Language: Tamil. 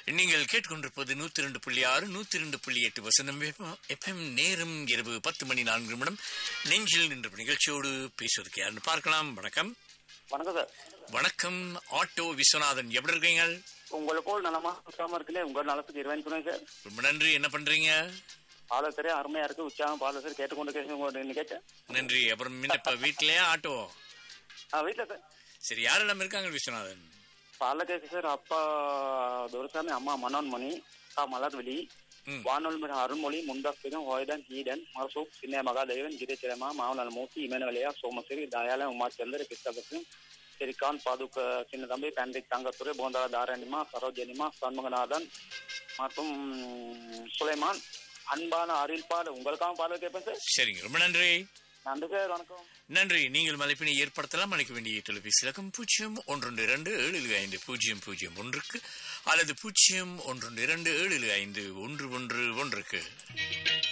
நீங்கள் கேட்டுக்கொண்டிருப்பது நூத்தி ரெண்டு புள்ளி ஆறு நூத்தி ரெண்டு புள்ளி எட்டு வசனம் எஃப்எம் நேரம் இரவு பத்து மணி நான்கு நிமிடம் நெஞ்சில் நின்ற நிகழ்ச்சியோடு பேசுவதற்கு யாருன்னு பார்க்கலாம் வணக்கம் வணக்கம் சார் வணக்கம் ஆட்டோ விஸ்வநாதன் எப்படி இருக்கீங்க உங்களை போல் நலமா சுத்தமா இருக்குல்ல உங்க நலத்துக்கு இருவேன் துணை சார் ரொம்ப நன்றி என்ன பண்றீங்க பாலசரே அருமையா இருக்கு உற்சாகம் பாலசர் கேட்டுக்கொண்டு கேட்டு உங்க கேட்டேன் நன்றி அப்புறம் முன்ன இப்ப வீட்லயா ஆட்டோ ஆ வீட்டுல சார் சரி யாரெல்லாம் இருக்காங்க விஸ்வநாதன் பால கேக்கு சார் அப்பா துரசாமி அம்மா மனோன்மணி அக்கா மலர்விழி ம். வானொலி அருள்மொழி முந்தாஸ்திகம் ஹோய்தன் ஹீடன் மரசூப் சின்ன மகாதேவன் கிரிச்சிரமா மாவனல் மூர்த்தி இமனவலியா சோமசிறி தயால உமாச்சந்தர் கிருஷ்ணபக்ஷன் ஸ்ரீகாந்த் பாதுக சின்ன தம்பி பேண்டிக் தங்கத்துறை போந்தரா தாரணிமா சரோஜனிமா சண்முகநாதன் மற்றும் சுலைமான் அன்பான அருள்பாடு உங்களுக்காக பாடல் கேட்பேன் சார் சரிங்க ரொம்ப நன்றி நன்றி சார் வணக்கம் நன்றி நீங்கள் மலைப்பினை ஏற்படுத்தலாம் அழைக்க வேண்டிய தொலைபேசி இலக்கம் பூஜ்ஜியம் ஒன்று இரண்டு ஏழு ஐந்து பூஜ்ஜியம் பூஜ்ஜியம் ஒன்றுக்கு அல்லது பூஜ்ஜியம் ஒன்று இரண்டு ஏழு ஐந்து ஒன்று ஒன்று ஒன்றுக்கு